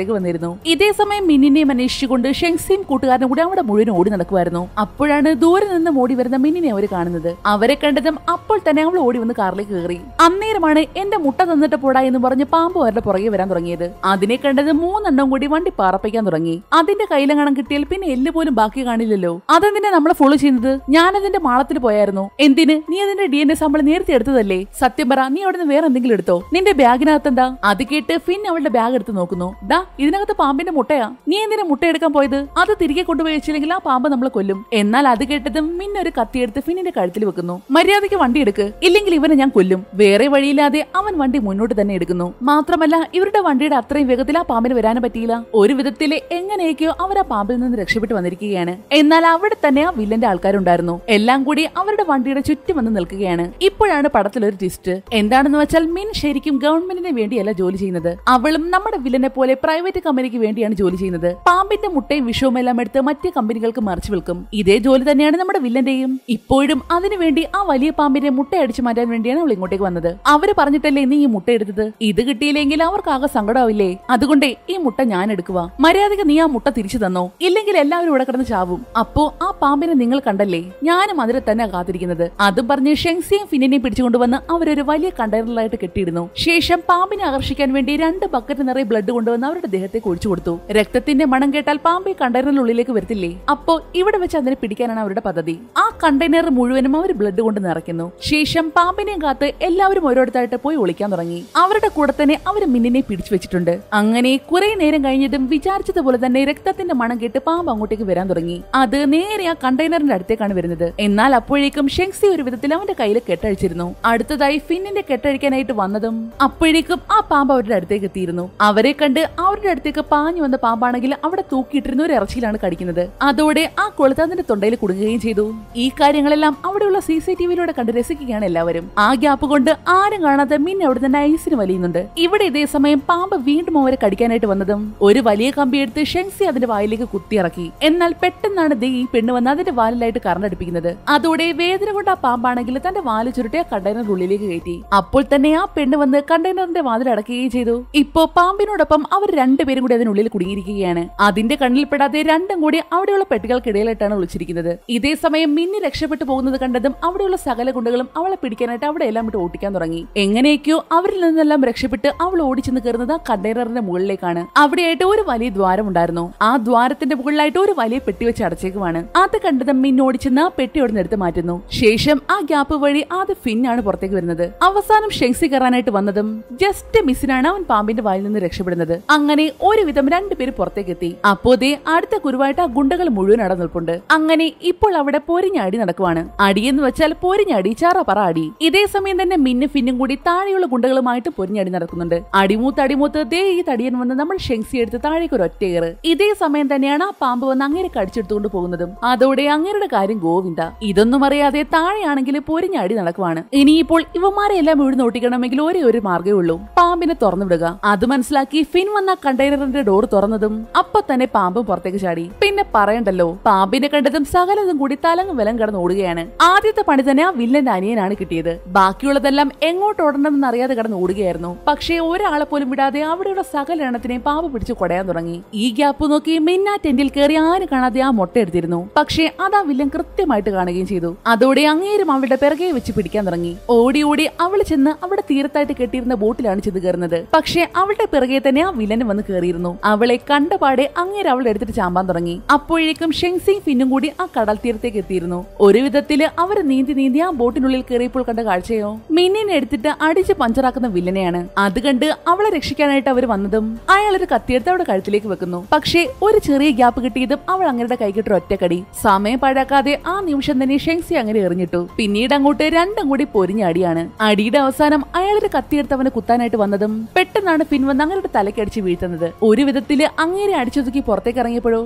ഉണ്ടായിരുന്നു ഇതേ സമയം മിന്നിനെയും അന്വേഷിച്ചുകൊണ്ട് ഷെങ്സിയും കൂട്ടുകാരനും കൂടി അവിടെ മുഴുവൻ ഓടി നടക്കുമായിരുന്നു അപ്പോഴാണ് ദൂരെ നിന്ന് ഓടി വരുന്ന മിന്നിനെ അവർ കാണുന്നത് അവരെ കണ്ടതും അപ്പോൾ തന്നെ അവൾ ഓടി വന്ന് കാറിലേക്ക് കയറി അന്നേരമാണ് എന്റെ മുട്ട തന്നിട്ട് പോടാ എന്ന് പറഞ്ഞ് പാമ്പ് അവരുടെ പുറകെ വരാൻ തുടങ്ങിയത് അതിനെ കണ്ടത് മൂന്നെണ്ണം കൂടി വണ്ടി പാറപ്പിക്കാൻ തുടങ്ങി അതിന്റെ കയ്യിലെങ്ങണം കിട്ടിയാൽ പിന്നെ എല്ല് പോലും ബാക്കി കാണില്ലല്ലോ അതെന്തിനാ നമ്മളെ ഫോളോ ചെയ്യുന്നത് ഞാൻ അതിന്റെ മാളത്തിൽ പോയായിരുന്നു എന്തിന് നീ അതിന്റെ ഡി എൻ എ സാമ്പിൾ നേരത്തെ എടുത്തതല്ലേ സത്യം പറ നീ അവിടെ നിന്ന് വേറെ എന്തെങ്കിലും എടുത്തോ നിന്റെ ബാഗിനകത്ത് എന്താ അത് കേട്ട് ഫിൻ അവളുടെ ബാഗ് എടുത്ത് നോക്കുന്നു ദാ ഇതിനകത്ത് പാമ്പിന്റെ മുട്ടയാ നീ എന്തിനാ മുട്ട എടുക്കാൻ പോയത് അത് തിരികെ കൊണ്ടുപോയി വെച്ചില്ലെങ്കിൽ ആ പാമ്പ് നമ്മളെ കൊല്ലും എന്നാൽ അത് കേട്ടതും മിന്ന ഒരു കത്തിയെടുത്ത് ഫിന്നിന്റെ കഴുത്തിൽ വെക്കുന്നു മര്യാദയ്ക്ക് വണ്ടി എടുക്ക് ഇല്ലെങ്കിൽ ഇവനെ ഞാൻ കൊല്ലും വേറെ വഴിയില്ലാതെ അവൻ വണ്ടി മുന്നോട്ട് തന്നെ എടുക്കുന്നു മാത്രമല്ല ഇവരുടെ വണ്ടിയുടെ അത്രയും വേഗത്തിൽ ആ പാമ്പിന് വരാനും പറ്റിയില്ല ഒരു വിധത്തില് എങ്ങനെയൊക്കെയോ അവർ ആ പാമ്പിൽ നിന്ന് രക്ഷപ്പെട്ടു വന്നിരിക്കുകയാണ് എന്നാൽ അവിടെ തന്നെ ആ വില്ലന്റെ ആൾക്കാരുണ്ടായിരുന്നു എല്ലാം കൂടി അവരുടെ വണ്ടിയുടെ ചുറ്റും വന്ന് നിൽക്കുകയാണ് ഇപ്പോഴാണ് പടത്തിൽ ഒരു ട്വിസ്റ്റ് എന്താണെന്ന് വെച്ചാൽ മിൻ ശരിക്കും ഗവൺമെന്റിന് വേണ്ടിയല്ല ജോലി ചെയ്യുന്നത് അവളും നമ്മുടെ വില്ലനെ പോലെ പ്രൈവറ്റ് കമ്പനിക്ക് വേണ്ടിയാണ് ജോലി ചെയ്യുന്നത് പാമ്പിന്റെ മുട്ടയും വിഷവും എല്ലാം എടുത്ത് മറ്റു കമ്പനികൾക്ക് മറിച്ചു വിൽക്കും ഇതേ ജോലി തന്നെയാണ് നമ്മുടെ വില്ലന്റെയും ഇപ്പോഴും അതിനുവേണ്ടി ആ വലിയ പാമ്പിന്റെ മുട്ട അടിച്ചു മാറ്റാൻ വേണ്ടിയാണ് അവൾ ഇങ്ങോട്ടേക്ക് വന്നത് അവര് പറഞ്ഞിട്ടല്ലേ നീ ഈ മുട്ട എടുത്തത് ഇത് കിട്ടിയില്ലെങ്കിൽ അവർക്കാകെ സങ്കടമാവില്ലേ അതുകൊണ്ടേ ഈ മുട്ട ഞാൻ എടുക്കുക മര്യാദക്ക് നീ ആ മുട്ട തിരിച്ചു തന്നോ ഇല്ലെങ്കിൽ എല്ലാവരും ഇവിടെ കിടന്ന് ചാവും അപ്പോ ആ പാമ്പിനെ നിങ്ങൾ കണ്ടല്ലേ ഞാനും അതിനെ തന്നെ കാത്തിരിക്കുന്നത് അതും പറഞ്ഞ് ഷെങ്സിയും ഫിന്നിനെയും പിടിച്ചുകൊണ്ടുവന്ന് അവരൊരു വലിയ കണ്ടെയ്നറിലായിട്ട് കെട്ടിയിടുന്നു ശേഷം പാമ്പിനെ ആകർഷിക്കാൻ വേണ്ടി രണ്ട് ബക്കറ്റ് നിറയെ ബ്ലഡ് കൊണ്ടുവന്ന് അവരുടെ ദേഹത്തേക്ക് ഒഴിച്ചു കൊടുത്തു രക്തത്തിന്റെ മണം കേട്ടാൽ പാമ്പ് ഈ കണ്ടെയ്നറിനുള്ളിലേക്ക് വരത്തില്ലേ അപ്പോ ഇവിടെ വെച്ച് അതിനെ പിടിക്കാനാണ് അവരുടെ പദ്ധതി ആ കണ്ടെയ്നർ മുഴുവനും അവർ ബ്ലഡ് കൊണ്ട് നിറയ്ക്കുന്നു ശേഷം പാമ്പിനെയും കാത്ത് എല്ലാവരും ഓരോരുത്തരായിട്ട് പോയി ഒളിക്കാൻ തുടങ്ങി അവരുടെ കൂടെ തന്നെ അവർ മിന്നിനെ പിടിച്ചു വെച്ചിട്ടുണ്ട് അങ്ങനെ കുറെ നേരം കഴിഞ്ഞതും വിചാരിച്ചതുപോലെ തന്നെ രക്തത്തിന്റെ മണം കേട്ട് പാമ്പ് അങ്ങോട്ടേക്ക് വരാൻ തുടങ്ങി അത് നേരെ ആ കണ്ടെയ്നറിന്റെ അടുത്തേക്കാണ് വരുന്നത് എന്നാൽ അപ്പോഴേക്കും ഷെങ്സി ഒരു വിധത്തിൽ അവന്റെ കയ്യിൽ കെട്ടഴിച്ചിരുന്നു അടുത്തതായി ഫിന്നിന്റെ കെട്ടഴിക്കാനായിട്ട് വന്നതും അപ്പോഴേക്കും ആ പാമ്പ് അവരുടെ അടുത്തേക്ക് എത്തിയിരുന്നു അവരെ കണ്ട് അവരുടെ അടുത്തേക്ക് പാഞ്ഞു വന്ന പാമ്പാണെങ്കിൽ അവിടെ തൂക്കിയിട്ടിരുന്ന ഒരു ഇറച്ചിയിലാണ് കടിക്കുന്നത് അതോടെ ആ കൊളുത്ത് അതിന്റെ തൊണ്ടയിൽ കുടുങ്ങുകയും ചെയ്തു ഈ കാര്യങ്ങളെല്ലാം അവിടെയുള്ള സി സി ടി വിയിലൂടെ കണ്ട് രസിക്കുകയാണ് എല്ലാവരും ആ ഗ്യാപ്പ് കൊണ്ട് ആരും കാണാതെ മിന്നെ അവിടെ നിന്ന് ഐസിന് വലിയുന്നുണ്ട് ഇവിടെ ഇതേ സമയം പാമ്പ് വീണ്ടും അവരെ കടിക്കാനായിട്ട് വന്നതും ഒരു വലിയ കമ്പി എടുത്ത് ഷെൻസി അതിന്റെ വായിലേക്ക് കുത്തിയിറക്കി എന്നാൽ പെട്ടെന്നാണ് ദേ ഈ പെണ്ണ് വന്ന് അതിന്റെ വാലിലായിട്ട് കറണ്ടടിപ്പിക്കുന്നത് അതോടെ വേദന കൊണ്ട് ആ പാമ്പാണെങ്കിൽ തന്റെ വാല് ചുരുട്ടി ആ കണ്ടെയ്നർ ഉള്ളിലേക്ക് കയറ്റി അപ്പോൾ തന്നെ ആ പെണ്ണ് വന്ന് കണ്ടെയ്നറിന്റെ വാതിൽ അടക്കുകയും ചെയ്തു ഇപ്പോ പാമ്പിനോടൊപ്പം അവർ രണ്ടുപേരും കൂടി അതിനുള്ളിൽ കുടുങ്ങിയിരിക്കുകയാണ് അതിന്റെ കണ്ണിൽപ്പെടാതെ രണ്ടും കൂടി അവിടെയുള്ള പെട്ടികൾക്കിടയിലായിട്ടാണ് ഒളിച്ചിരിക്കുന്നത് ഇതേ സമയം മിന്നി രക്ഷപ്പെട്ടു പോകുന്നത് കണ്ടതും അവിടെയുള്ള സകല ഗുണ്ടകളും അവളെ പിടിക്കാനായിട്ട് അവിടെ എല്ലാം വിട്ട് ഓട്ടിക്കാൻ തുടങ്ങി എങ്ങനെയൊക്കെയോ അവരിൽ നിന്നെല്ലാം രക്ഷപ്പെട്ട് അവൾ ഓടിച്ചെന്ന് കയറുന്നത് ആ കണ്ടെയ്നറിന്റെ മുകളിലേക്കാണ് അവിടെയായിട്ട് ഒരു വലിയ ദ്വാരം ഉണ്ടായിരുന്നു ആ ദ്വാരത്തിന്റെ മുകളിലായിട്ട് ഒരു വലിയ പെട്ടി വെച്ച് അടച്ചേക്കുവാണ് അത് കണ്ടതും മിൻ ഓടിച്ചെന്ന് ആ പെട്ടി അവിടെ എടുത്ത് മാറ്റുന്നു ശേഷം ആ ഗ്യാപ്പ് വഴി ആദ്യ ഫിന്നാണ് പുറത്തേക്ക് വരുന്നത് അവസാനം ഷെങ്സി കയറാനായിട്ട് വന്നതും ജസ്റ്റ് മിസ്സിനാണ് അവൻ പാമ്പിന്റെ വായിൽ നിന്ന് രക്ഷപ്പെടുന്നത് അങ്ങനെ ഒരുവിധം രണ്ടുപേര് പുറത്തേക്ക് എത്തി അപ്പോ ദേ അടുത്ത കുരുവായിട്ട് ആ ഗുണ്ടകൾ മുഴുവൻ അവിടെ നിൽപ്പുണ്ട് അങ്ങനെ ഇപ്പോൾ അവിടെ പൊരിഞ്ഞടി നടക്കുവാണ് അടിയെന്ന് വെച്ചാൽ പൊരിഞ്ഞടി ചാറ പറ അടി ഇതേ സമയം തന്നെ മിന്നും ഫിന്നും കൂടി താഴെയുള്ള ഗുണ്ടകളുമായിട്ട് പൊരിഞ്ഞടി നടക്കുന്നുണ്ട് അടിമൂത്ത് അടിമൂത്ത് ദേ ഈ തടിയൻ വന്ന് നമ്മൾ ഷെങ്സി എടുത്ത് താഴേക്ക് ഒരു ഒറ്റയേറ് ഇതേ സമയം തന്നെയാണ് ആ പാമ്പ് വന്ന് അങ്ങനെ കടിച്ചെടുത്തുകൊണ്ട് പോകുന്നതും അതോടെ അങ്ങേരുടെ കാര്യം ഗോവിന്ദ ഇതൊന്നും അറിയാതെ താഴെയാണെങ്കിൽ പൊരിഞ്ഞടി നടക്കുവാണ് ഇനിയിപ്പോൾ ഇവന്മാരെ എല്ലാം വീട് നോട്ടിക്കണമെങ്കിൽ ഒരേ ഒരു മാർഗ്ഗമേ ഉള്ളൂ പാമ്പിനെ തുറന്നു വിടുക അത് മനസ്സിലാക്കി ഫിൻ വന്ന കണ്ടെയ്നറിന്റെ ഡോർ തുറന്നതും അപ്പൊ തന്നെ പാമ്പും പുറത്തേക്ക് ചാടി പിന്നെ പറയണ്ടല്ലോ പാമ്പിനെ കണ്ടതും സകലതും കൂടി തലങ്ങും വിലം കിടന്ന് ഓടുകയാണ് ആദ്യത്തെ പണി തന്നെ ആ വില്ലന്റെ അനിയനാണ് കിട്ടിയത് ബാക്കിയുള്ളതെല്ലാം എങ്ങോട്ട് ഓടണമെന്ന് അറിയാതെ കിടന്ന് ഓടുകയായിരുന്നു പക്ഷേ ഒരാളെ പോലും വിടാതെ അവിടെയുള്ള സകല എണ്ണത്തിനെയും പാമ്പ് പിടിച്ച് കൊടയാൻ തുടങ്ങി ഈ ഗ്യാപ്പ് നോക്കി മിന്ന ടെന്റിൽ കയറി ആരും കാണാതെ ആ മുട്ട എടുത്തിരുന്നു പക്ഷേ അത് ആ വില്ലൻ കൃത്യമായിട്ട് കാണുകയും ചെയ്തു അതോടെ അങ്ങേരും അവളുടെ പിറകെ വെച്ച് പിടിക്കാൻ തുടങ്ങി ഓടി ഓടി അവൾ ചെന്ന് അവിടെ തീരത്തായിട്ട് കെട്ടിയിരുന്ന ബോട്ടിലാണ് ചെന്ന് കയറുന്നത് പക്ഷേ അവളുടെ പിറകെ തന്നെ ആ വില്ലൻ വന്ന് കയറിയിരുന്നു അവളെ കണ്ടപാടെ അങ്ങേര് അവളെ എടുത്തിട്ട് ചാമ്പാൻ തുടങ്ങി അപ്പോഴേക്കും ഷെങ്സിയും ഫിന്നും കൂടി ആ കടൽ തീരത്തേക്ക് എത്തിയിരുന്നു ഒരു വിധത്തില് അവർ നീന്തി നീന്തി ആ ബോട്ടിനുള്ളിൽ കയറിയപ്പോൾ കണ്ട കാഴ്ചയോ മിന്നിനെ എടുത്തിട്ട് അടിച്ച് പഞ്ചറാക്കുന്ന വില്ലനെയാണ് അത് കണ്ട് അവളെ രക്ഷിക്കാനായിട്ട് അവർ വന്നതും അയാൾ ഒരു കത്തിയെടുത്ത് അവളുടെ കഴുത്തിലേക്ക് വെക്കുന്നു പക്ഷേ ഒരു ചെറിയ ഗ്യാപ്പ് കിട്ടിയതും അവൾ അങ്ങയുടെ കൈകിട്ടൊരു ഒറ്റക്കടി സമയം പാഴാക്കാതെ ആ നിമിഷം തന്നെ ഷെങ്സി അങ്ങനെ എറിഞ്ഞിട്ടു പിന്നീട് അങ്ങോട്ട് രണ്ടും കൂടി പൊരിഞ്ഞ അടിയാണ് അടിയുടെ അവസാനം അയാളൊരു കത്തിയെടുത്ത് അവനെ കുത്താനായിട്ട് വന്നതും പെട്ടെന്നാണ് ഫിൻ വന്ന് അങ്ങയുടെ തലക്കടിച്ച് വീഴ്ത്തുന്നത് ഒരു വിധത്തില് അങ്ങേരെ അടിച്ചൊതുക്കി പുറത്തേക്ക് ഇറങ്ങിയപ്പോഴോ ദേ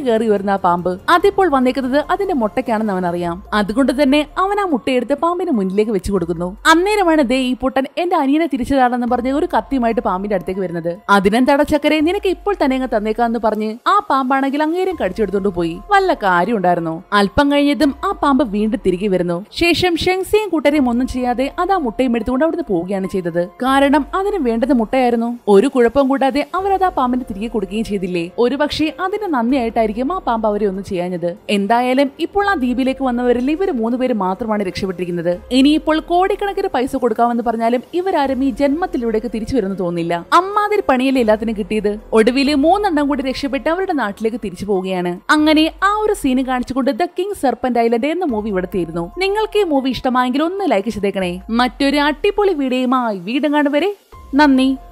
കയറി വരുന്ന ആ പാമ്പ് അതിപ്പോൾ വന്നേക്കുന്നത് അതിന്റെ മുട്ടയ്ക്കാണെന്ന് അവൻ അറിയാം അതുകൊണ്ട് തന്നെ അവൻ ആ മുട്ടയെടുത്ത് പാമ്പിന്റെ മുന്നിലേക്ക് വെച്ചു കൊടുക്കുന്നു അന്നേരമാണ് ദേ ഈ പൊട്ടൻ എന്റെ അനിയനെ തിരിച്ചതാണെന്ന് പറഞ്ഞ് ഒരു കത്തിയുമായിട്ട് പാമ്പിന്റെ അടുത്തേക്ക് വരുന്നത് അതിനെന്താട ചക്കരെ നിനക്ക് ഇപ്പോൾ തന്നെ അങ്ങ് തന്നേക്കാന്ന് പറഞ്ഞ് ആ പാമ്പാണെങ്കിൽ അങ്ങേരും കടിച്ചെടുത്തോണ്ട് പോയി വല്ല കാര്യം ഉണ്ടായിരുന്നോ അല്പം കഴിഞ്ഞതും ആ പാമ്പ് വീണ്ടും തിരികെ വരുന്നു ശേഷം ഷെങ്സിയും കൂട്ടരെയും ഒന്നും ചെയ്യാതെ അത് ആ മുട്ടയും എടുത്തുകൊണ്ട് അവിടുന്ന് പോവുകയാണ് ചെയ്തത് കാരണം അതിന് വേണ്ടത് മുട്ടയായിരുന്നു ഒരു കുഴപ്പം കൂടാതെ അവരത് ആ പാമ്പിന് തിരികെ കൊടുക്കുകയും ചെയ്തില്ലേ ഒരു പക്ഷേ അതിന് നന്ദിയായിട്ടായിരിക്കും ആ പാമ്പ് അവരെ ഒന്നും ചെയ്യാഞ്ഞത് എന്തായാലും ഇപ്പോൾ ആ ദ്വീപിലേക്ക് വന്നവരിൽ ഇവർ മൂന്നുപേര് മാത്രമാണ് രക്ഷപ്പെട്ടിരിക്കുന്നത് ഇനിയിപ്പോൾ കോടിക്കണക്കിന് പൈസ കൊടുക്കാമെന്ന് പറഞ്ഞാലും ഇവരാരും ഈ ജന്മത്തിലൂടെയൊക്കെ തിരിച്ചു വരുന്നു തോന്നില്ല അമ്മാതിരി പണിയല്ലേ എല്ലാത്തിനും കിട്ടിയത് ഒടുവില് മൂന്നെണ്ണം കൂടി രക്ഷപ്പെട്ട് അവരുടെ നാട്ടിലേക്ക് തിരിച്ചു പോവുകയാണ് അങ്ങനെ ആ ഒരു സീന് കാണിച്ചുകൊണ്ട് ദ കിങ് സർപ്പന്റ് ഐലൻഡ് എന്ന മൂവി ഇവിടെ തീരുന്നു നിങ്ങൾക്ക് ഈ മൂവി ഇഷ്ടമായെങ്കിൽ ഒന്ന് ലൈക്ക് ചെയ്തേക്കണേ മറ്റൊരു അടിപൊളി വീഡിയോയുമായി വീണ്ടും കാണുവരെ നന്ദി